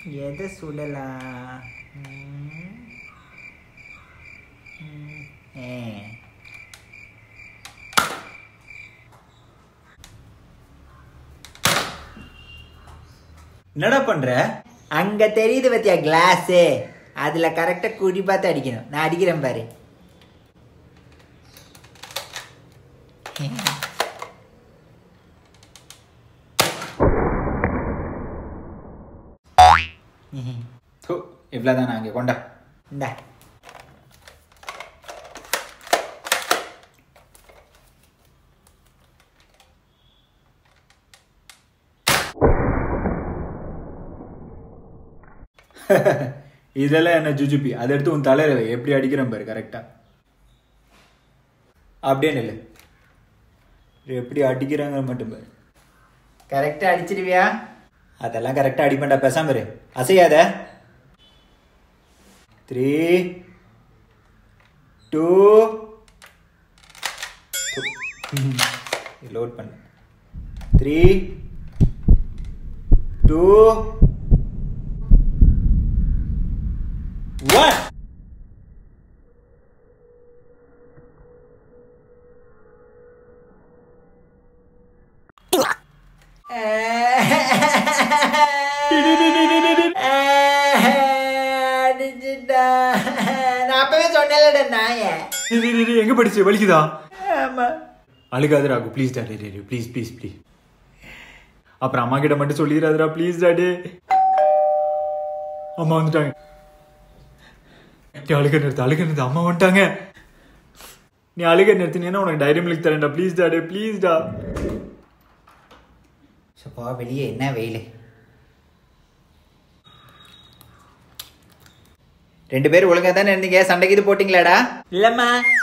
எதை சுடலாம் ம். ம். ஏ. என்னடா பண்ற அங்க தெரியுது பத்தியா கிளாஸு அதுல கரெக்டா குடி பார்த்து அடிக்கணும் நான் அடிக்கிறேன் பாரு தோ இவ்வளோதான் அங்கே கொண்டா இந்தா இதெல்லாம் என்ன ஜுஜுபி அதை எடுத்து உன் தலையில வை எப்படி அடிக்கிறேன் பாரு கரெக்டா அப்படியே நில்லு எப்படி அடிக்கிறாங்க மட்டும் பாரு கரெக்டா அடிச்சிருவியா அதெல்லாம் கரெக்டாக அடிப்பேன்டா பேசாம இரு அசையாத த்ரீ டூ லோட் பண்ணு த்ரீ டூ ஒன் அடிச்சிட்டா நான் அப்பவே சொன்னேன்லடா நாய எங்க படிச்சு வலிக்குதா ஆமா அழுகாத Raghu please daddy please please please அப்புறம் அம்மா கிட்ட மட்டும் சொல்லிடாதடா ப்ளீஸ் டாடி அம்மா வந்துட்டாங்க நீ அழுக நிறுத்து அழுக நிறுத்து அம்மா வந்துட்டாங்க நீ அழுக நிறுத்தினீங்கன்னா உனக்கு டைரி மில்க் தரேன்டா ப்ளீஸ் டாடி ப்ளீஸ் டா சப்பா வெளியே என்ன வெயில் ரெண்டு பேரும் ஒழுங்கா தானே இருந்தீங்க சண்டைக்கு இது போட்டிங்களாடா இல்லம்மா